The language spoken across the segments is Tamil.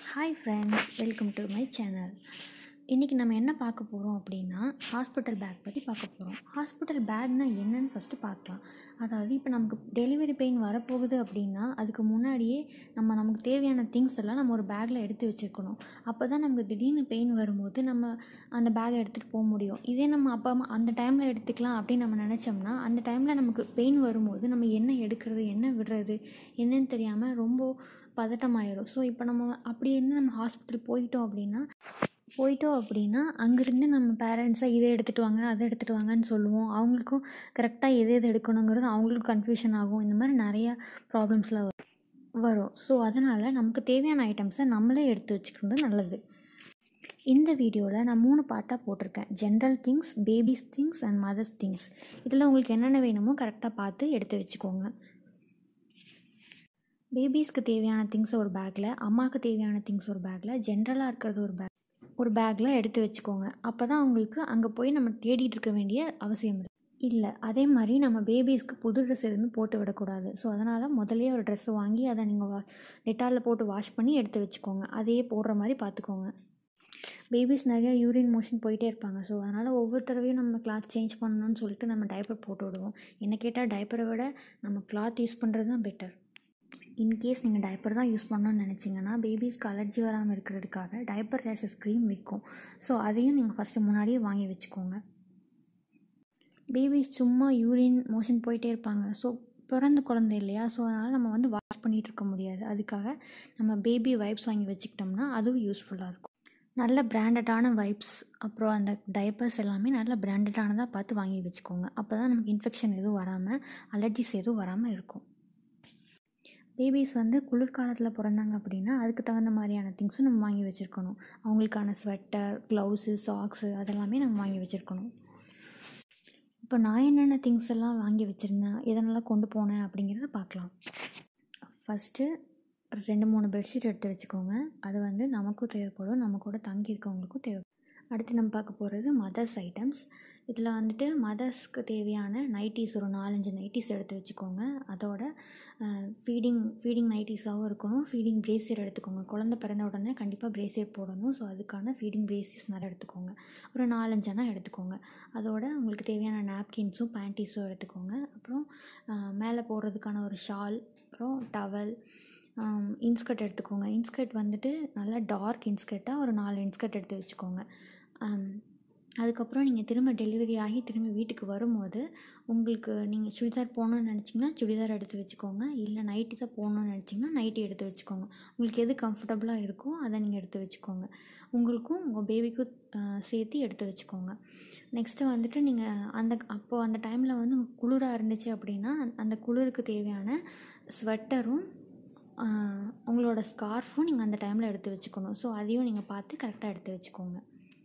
hi friends welcome to my channel இன்றைக்கி நம்ம என்ன பார்க்க போகிறோம் அப்படின்னா ஹாஸ்பிட்டல் பேக் பற்றி பார்க்க போகிறோம் ஹாஸ்பிட்டல் பேக்னால் என்னன்னு ஃபஸ்ட்டு பார்க்கலாம் அதாவது இப்போ நமக்கு டெலிவரி பெயின் வரப்போகுது அப்படின்னா அதுக்கு முன்னாடியே நம்ம நமக்கு தேவையான திங்ஸ் எல்லாம் நம்ம ஒரு பேக்கில் எடுத்து வச்சுருக்கணும் அப்போ தான் நமக்கு திடீர்னு பெயின் வரும்போது நம்ம அந்த பேக்கை எடுத்துகிட்டு போக முடியும் இதே நம்ம அப்பா அம்மா அந்த டைமில் எடுத்துக்கலாம் அப்படின்னு நம்ம நினச்சோம்னா அந்த டைமில் நமக்கு பெயின் வரும்போது நம்ம என்ன எடுக்கிறது என்ன விடுறது என்னன்னு தெரியாமல் ரொம்ப பதட்டமாயிரும் ஸோ இப்போ நம்ம அப்படி என்ன நம்ம ஹாஸ்பிட்டல் போயிட்டோம் அப்படின்னா போயிட்டோம் அப்படின்னா அங்கேருந்து நம்ம பேரண்ட்ஸை இதை எடுத்துகிட்டு வாங்க அதை எடுத்துகிட்டு வாங்கன்னு சொல்லுவோம் அவங்களுக்கும் கரெக்டாக எது எது எடுக்கணுங்கிறது அவங்களுக்கும் கன்ஃபியூஷன் ஆகும் இந்த மாதிரி நிறையா ப்ராப்ளம்ஸ்லாம் வரும் வரும் ஸோ அதனால் நமக்கு தேவையான ஐட்டம்ஸை நம்மளே எடுத்து வச்சுக்கிறது நல்லது இந்த வீடியோவில் நான் மூணு பார்ட்டாக போட்டிருக்கேன் general things babies things and mothers things இதில் உங்களுக்கு என்னென்ன வேணுமோ கரெக்டாக பார்த்து எடுத்து வச்சுக்கோங்க பேபிஸ்க்கு தேவையான திங்ஸ் ஒரு பேக்கில் அம்மாவுக்கு தேவையான திங்ஸ் ஒரு பேக்கில் ஜென்ரலாக இருக்கிறது ஒரு பேக் ஒரு பேக்கில் எடுத்து வச்சுக்கோங்க அப்போ தான் அவங்களுக்கு அங்கே போய் நம்ம தேடிட்டு இருக்க வேண்டிய அவசியம் இல்லை இல்லை அதே மாதிரி நம்ம பேபிஸ்க்கு புது ட்ரெஸ் எதுவுமே போட்டு விடக்கூடாது ஸோ அதனால் முதலே ஒரு ட்ரெஸ்ஸு வாங்கி அதை நீங்கள் வா டெட்டாலில் போட்டு வாஷ் பண்ணி எடுத்து வச்சுக்கோங்க அதையே போடுற மாதிரி பார்த்துக்கோங்க பேபிஸ் நிறையா யூரின் மோஷன் போயிட்டே இருப்பாங்க ஸோ அதனால் ஒவ்வொரு தடவையும் நம்ம கிளாத் சேஞ்ச் பண்ணணும்னு சொல்லிட்டு நம்ம டைப்பர் போட்டு விடுவோம் என்ன கேட்டால் டைப்பரை விட நம்ம கிளாத் யூஸ் பண்ணுறது தான் பெட்டர் இன்கேஸ் நீங்கள் டைப்பர் தான் யூஸ் பண்ணணும்னு நினச்சிங்கன்னா பேபிஸ்க்கு அலர்ஜி வராமல் இருக்கிறதுக்காக டைப்பர் ரேஷஸ் க்ரீம் விற்கும் ஸோ அதையும் நீங்கள் ஃபஸ்ட்டு முன்னாடியே வாங்கி வச்சுக்கோங்க பேபிஸ் சும்மா யூரின் மோஷன் போயிட்டே இருப்பாங்க ஸோ பிறந்த குழந்தை இல்லையா ஸோ அதனால் நம்ம வந்து வாஷ் பண்ணிகிட்டு இருக்க முடியாது அதுக்காக நம்ம பேபி வைப்ஸ் வாங்கி வச்சுக்கிட்டோம்னா அதுவும் யூஸ்ஃபுல்லாக இருக்கும் நல்ல பிராண்டடான வைப்ஸ் அப்புறம் அந்த டைப்பர்ஸ் எல்லாமே நல்ல பிராண்டடானதாக பார்த்து வாங்கி வச்சுக்கோங்க அப்போ தான் நமக்கு இன்ஃபெக்ஷன் எதுவும் வராமல் அலர்ஜிஸ் எதுவும் வராமல் இருக்கும் பேபிஸ் வந்து குளிர்காலத்தில் பிறந்தாங்க அப்படின்னா அதுக்கு தகுந்த மாதிரியான திங்ஸும் நம்ம வாங்கி வச்சுருக்கணும் அவங்களுக்கான ஸ்வெட்டர் க்ளவுஸு சாக்ஸு அதெல்லாமே நம்ம வாங்கி வச்சுருக்கணும் இப்போ நான் என்னென்ன திங்ஸ் எல்லாம் வாங்கி வச்சுருந்தேன் எதனெல்லாம் கொண்டு போனேன் அப்படிங்கிறத பார்க்கலாம் ஃபஸ்ட்டு ரெண்டு மூணு பெட்ஷீட் எடுத்து வச்சுக்கோங்க அது வந்து நமக்கும் தேவைப்படும் நம்ம கூட தங்கி இருக்கவங்களுக்கும் தேவை அடுத்து நம்ம பார்க்க போகிறது மதர்ஸ் ஐட்டம்ஸ் இதில் வந்துட்டு மதர்ஸ்க்கு தேவையான நைட்டிஸ் ஒரு நாலஞ்சு நைட்டிஸ் எடுத்து வச்சுக்கோங்க அதோட ஃபீடிங் ஃபீடிங் நைட்டிஸாகவும் இருக்கணும் ஃபீடிங் பிரேசியர் எடுத்துக்கோங்க குழந்த பிறந்த உடனே கண்டிப்பாக பிரேசியர் போடணும் ஸோ அதுக்கான ஃபீடிங் பிரேசியஸ் நிறைய எடுத்துக்கோங்க ஒரு நாலஞ்சனா எடுத்துக்கோங்க அதோட உங்களுக்கு தேவையான நாப்கின்ஸும் பேண்டீஸும் எடுத்துக்கோங்க அப்புறம் மேலே போடுறதுக்கான ஒரு ஷால் அப்புறம் டவல் இன்ஸ்கர்ட் எடுத்துக்கோங்க இன்ஸ்கர்ட் வந்துட்டு நல்லா டார்க் இன்ஸ்கர்ட்டாக ஒரு நாலு இன்ஸ்கர்ட் எடுத்து வச்சுக்கோங்க அதுக்கப்புறம் நீங்கள் திரும்ப டெலிவரி ஆகி திரும்ப வீட்டுக்கு வரும்போது உங்களுக்கு நீங்கள் சுடிதார் போகணுன்னு நினச்சிங்கன்னா சுடிதார் எடுத்து வச்சுக்கோங்க இல்லை நைட்டி தான் போகணுன்னு நினச்சிங்கன்னா நைட்டி எடுத்து வச்சுக்கோங்க உங்களுக்கு எது கம்ஃபர்டபுளாக இருக்கோ அதை நீங்கள் எடுத்து வச்சுக்கோங்க உங்களுக்கும் உங்கள் பேபிக்கும் சேர்த்து எடுத்து வச்சுக்கோங்க நெக்ஸ்ட்டு வந்துட்டு நீங்கள் அந்த அப்போது அந்த டைமில் வந்து குளிராக இருந்துச்சு அப்படின்னா அந்த குளிருக்கு தேவையான ஸ்வெட்டரும் உங்களோட ஸ்கார்ஃபும் நீங்கள் அந்த டைமில் எடுத்து வச்சுக்கணும் ஸோ அதையும் நீங்கள் பார்த்து கரெக்டாக எடுத்து வச்சுக்கோங்க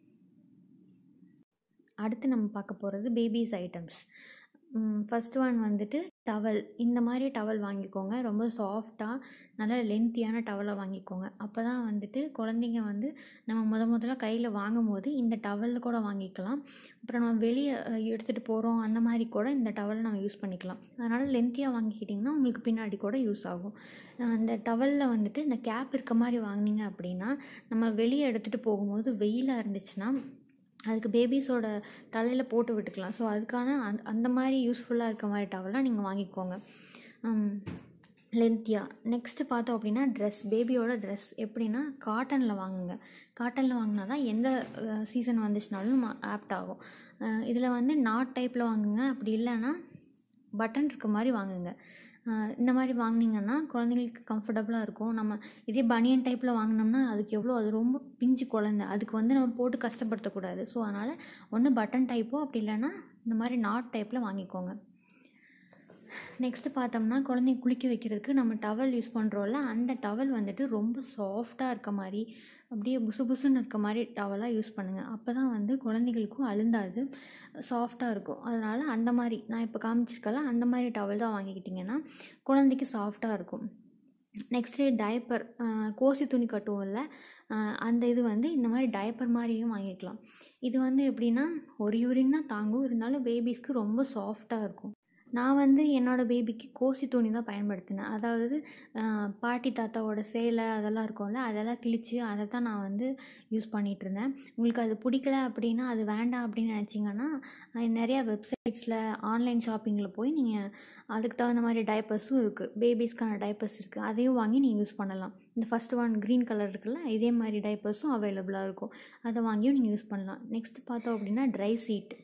அடுத்து நம்ம பார்க்க போகிறது பேபிஸ் ஐட்டம்ஸ் ஃபஸ்ட் ஒன் வந்துட்டு டவல் இந்த மாதிரி டவல் வாங்கிக்கோங்க ரொம்ப சாஃப்டாக நல்ல லென்த்தியான டவலை வாங்கிக்கோங்க அப்போ தான் வந்துட்டு குழந்தைங்க வந்து நம்ம முத முதல்ல கையில் வாங்கும் போது இந்த டவலில் கூட வாங்கிக்கலாம் அப்புறம் நம்ம வெளியே எடுத்துகிட்டு போகிறோம் அந்த மாதிரி கூட இந்த டவலை நம்ம யூஸ் பண்ணிக்கலாம் அதனால் லென்த்தியாக வாங்கிக்கிட்டிங்கன்னா உங்களுக்கு பின்னாடி கூட யூஸ் ஆகும் அந்த டவலில் வந்துட்டு இந்த கேப் இருக்க மாதிரி வாங்கினீங்க அப்படின்னா நம்ம வெளியே எடுத்துகிட்டு போகும்போது வெயிலாக இருந்துச்சுன்னா அதுக்கு பேபிஸோட தலையில் போட்டு விட்டுக்கலாம் ஸோ அதுக்கான அந் அந்த மாதிரி யூஸ்ஃபுல்லாக இருக்க மாதிரி டவல்லாம் நீங்கள் வாங்கிக்கோங்க லென்த்தியாக நெக்ஸ்ட்டு பார்த்தோம் அப்படின்னா ட்ரெஸ் பேபியோட ட்ரெஸ் எப்படின்னா காட்டனில் வாங்குங்க காட்டனில் வாங்கினா தான் எந்த சீசன் வந்துச்சுனாலும் ஆப்ட் ஆகும் இதில் வந்து நாட் டைப்பில் வாங்குங்க அப்படி இல்லைன்னா பட்டன் இருக்க மாதிரி வாங்குங்க இந்த மாதிரி வாங்கினீங்கன்னா குழந்தைங்களுக்கு கம்ஃபர்டபுளாக இருக்கும் நம்ம இதே பனியன் டைப்பில் வாங்கினோம்னா அதுக்கு எவ்வளோ அது ரொம்ப பிஞ்சு குழந்த அதுக்கு வந்து நம்ம போட்டு கஷ்டப்படுத்தக்கூடாது ஸோ அதனால் ஒன்று பட்டன் டைப்போ அப்படி இல்லைன்னா இந்த மாதிரி நாட் டைப்பில் வாங்கிக்கோங்க நெக்ஸ்ட்டு பார்த்தோம்னா குழந்தைங்க குளிக்க வைக்கிறதுக்கு நம்ம டவல் யூஸ் பண்ணுறோம்ல அந்த டவல் வந்துட்டு ரொம்ப சாஃப்டாக இருக்க மாதிரி அப்படியே புசு புசுன்னு இருக்க மாதிரி டவலாக யூஸ் பண்ணுங்கள் அப்போ தான் வந்து குழந்தைகளுக்கும் அழுந்தாது சாஃப்டாக இருக்கும் அதனால் அந்த மாதிரி நான் இப்போ காமிச்சிருக்கல அந்த மாதிரி டவல் தான் வாங்கிக்கிட்டிங்கன்னா குழந்தைக்கு சாஃப்டாக இருக்கும் நெக்ஸ்ட்டு டைப்பர் கோசி துணி கட்டுவோம்ல அந்த இது வந்து இந்த மாதிரி டைப்பர் மாதிரியும் வாங்கிக்கலாம் இது வந்து எப்படின்னா ஒரு யூரின் தான் தாங்கும் இருந்தாலும் பேபிஸ்க்கு ரொம்ப சாஃப்டாக இருக்கும் நான் வந்து என்னோடய பேபிக்கு கோசி துணி தான் பயன்படுத்தினேன் அதாவது ஆஹ், பாட்டி தாத்தாவோட சேலை அதெல்லாம் இருக்கும்ல அதெல்லாம் கிழிச்சு அதை தான் நான் வந்து யூஸ் பண்ணிகிட்டு இருந்தேன் உங்களுக்கு அது பிடிக்கல அப்படின்னா அது வேண்டாம் அப்படின்னு நினச்சிங்கன்னா நிறையா வெப்சைட்ஸில் ஆன்லைன் ஷாப்பிங்கில் போய் நீங்கள் அதுக்கு தகுந்த மாதிரி டைப்பர்ஸும் இருக்குது பேபிஸ்க்கான டைப்பர்ஸ் இருக்குது அதையும் வாங்கி நீங்கள் யூஸ் பண்ணலாம் இந்த ஃபஸ்ட் ஒன் க்ரீன் கலர் இருக்குல்ல இதே மாதிரி டைப்பர்ஸும் அவைலபிளாக இருக்கும் அதை வாங்கியும் நீங்கள் யூஸ் பண்ணலாம் நெக்ஸ்ட் பார்த்தோம் அப்படின்னா ட்ரை சீட்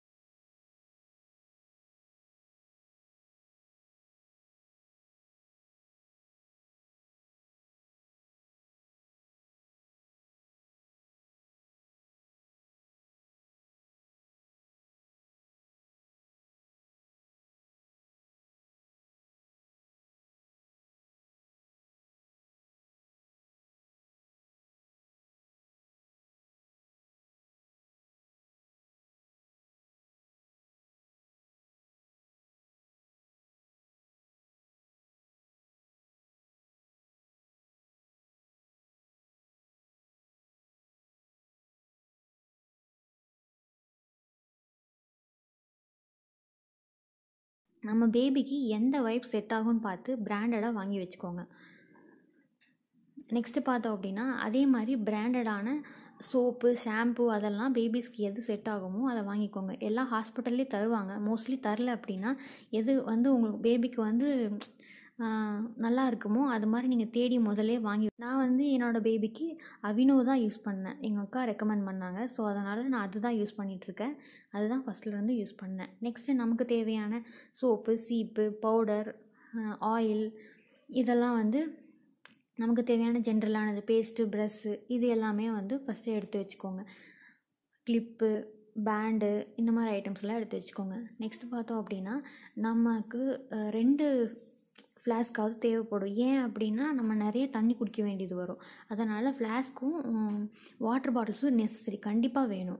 நம்ம பேபிக்கு எந்த வைப் செட் ஆகும்னு பார்த்து பிராண்டடாக வாங்கி வச்சுக்கோங்க நெக்ஸ்ட்டு பார்த்தோம் அப்படின்னா அதே மாதிரி பிராண்டடான சோப்பு ஷாம்பு அதெல்லாம் பேபிஸ்க்கு எது செட் ஆகுமோ அதை வாங்கிக்கோங்க எல்லா ஹாஸ்பிட்டல்லையும் தருவாங்க மோஸ்ட்லி தரல அப்படின்னா எது வந்து உங்களுக்கு பேபிக்கு வந்து ஆஹ், நல்லா இருக்குமோ அது மாதிரி நீங்கள் தேடி முதல்லே வாங்கி நான் வந்து என்னோடய பேபிக்கு அவினோ தான் யூஸ் பண்ணேன் எங்கள் அக்கா ரெக்கமெண்ட் பண்ணாங்க ஸோ அதனால் நான் அதுதான் யூஸ் பண்ணிகிட்ருக்கேன் அதுதான் ஃபஸ்ட்லேருந்து யூஸ் பண்ணேன் நெக்ஸ்ட்டு நமக்கு தேவையான சோப்பு சீப்பு பவுடர் ஆயில் இதெல்லாம் வந்து நமக்கு தேவையான ஜென்ரலானது பேஸ்ட்டு ப்ரஷ்ஷு இது எல்லாமே வந்து ஃபஸ்ட்டு எடுத்து வச்சுக்கோங்க கிளிப்பு பேண்டு இந்த மாதிரி ஐட்டம்ஸ்லாம் எடுத்து வச்சுக்கோங்க நெக்ஸ்ட்டு பார்த்தோம் அப்படின்னா நமக்கு அஹ், ரெண்டு ஃப்ளாஸ்க்காவது தேவைப்படும் ஏன் அப்படின்னா நம்ம நிறைய தண்ணி குடிக்க வேண்டியது வரும் அதனால் ஃப்ளாஸ்க்கும் வாட்டர் பாட்டில்ஸும் நெசசரி கண்டிப்பாக வேணும்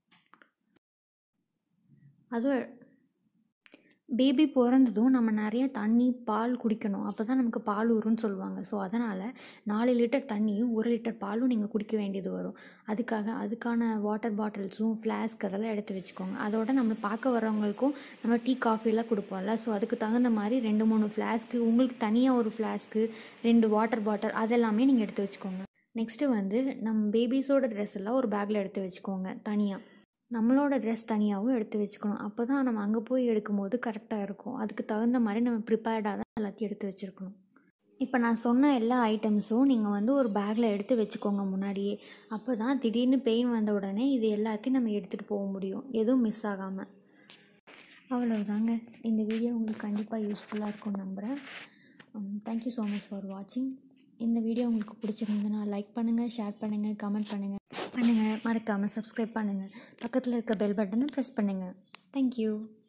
அதுவும் பேபி பிறந்ததும் நம்ம நிறைய தண்ணி பால் குடிக்கணும் அப்போ தான் நமக்கு பால் ஊறுன்னு சொல்லுவாங்க ஸோ அதனால் நாலு லிட்டர் தண்ணியும் ஒரு லிட்டர் பாலும் நீங்கள் குடிக்க வேண்டியது வரும் அதுக்காக அதுக்கான வாட்டர் பாட்டில்ஸும் ஃப்ளாஸ்க் அதெல்லாம் எடுத்து வச்சுக்கோங்க அதோட நம்ம பார்க்க வரவங்களுக்கும் நம்ம டீ காஃபிலாம் கொடுப்போம்ல ஸோ அதுக்கு தகுந்த மாதிரி ரெண்டு மூணு ஃப்ளாஸ்க்கு உங்களுக்கு தனியாக ஒரு ஃப்ளாஸ்க்கு ரெண்டு வாட்டர் பாட்டில் அதெல்லாமே நீங்கள் எடுத்து வச்சுக்கோங்க நெக்ஸ்ட்டு வந்து நம்ம பேபிஸோட ட்ரெஸ் எல்லாம் ஒரு பேக்கில் எடுத்து வச்சுக்கோங்க தனியாக நம்மளோட ட்ரெஸ் தனியாகவும் எடுத்து வச்சுக்கணும் அப்போ தான் நம்ம அங்கே போய் எடுக்கும்போது கரெக்டாக இருக்கும் அதுக்கு தகுந்த மாதிரி நம்ம ப்ரிப்பேர்டாக தான் எல்லாத்தையும் எடுத்து வச்சுருக்கணும் இப்போ நான் சொன்ன எல்லா ஐட்டம்ஸும் நீங்கள் வந்து ஒரு பேக்கில் எடுத்து வச்சுக்கோங்க முன்னாடியே அப்போ தான் திடீர்னு பெயின் வந்த உடனே இது எல்லாத்தையும் நம்ம எடுத்துகிட்டு போக முடியும் எதுவும் மிஸ் ஆகாமல் அவ்வளவுதாங்க இந்த வீடியோ உங்களுக்கு கண்டிப்பாக யூஸ்ஃபுல்லாக இருக்கும்னு நம்புகிறேன் தேங்க்யூ ஸோ மச் ஃபார் வாட்சிங் இந்த வீடியோ உங்களுக்கு பிடிச்சிருந்ததுன்னா லைக் பண்ணுங்கள் ஷேர் பண்ணுங்கள் கமெண்ட் பண்ணுங்கள் பண்ணுங்கள் மறக்காமல் சப்ஸ்கிரைப் பண்ணுங்கள் பக்கத்தில் இருக்க பெல் பட்டனை ப்ரெஸ் பண்ணுங்கள் தேங்க்யூ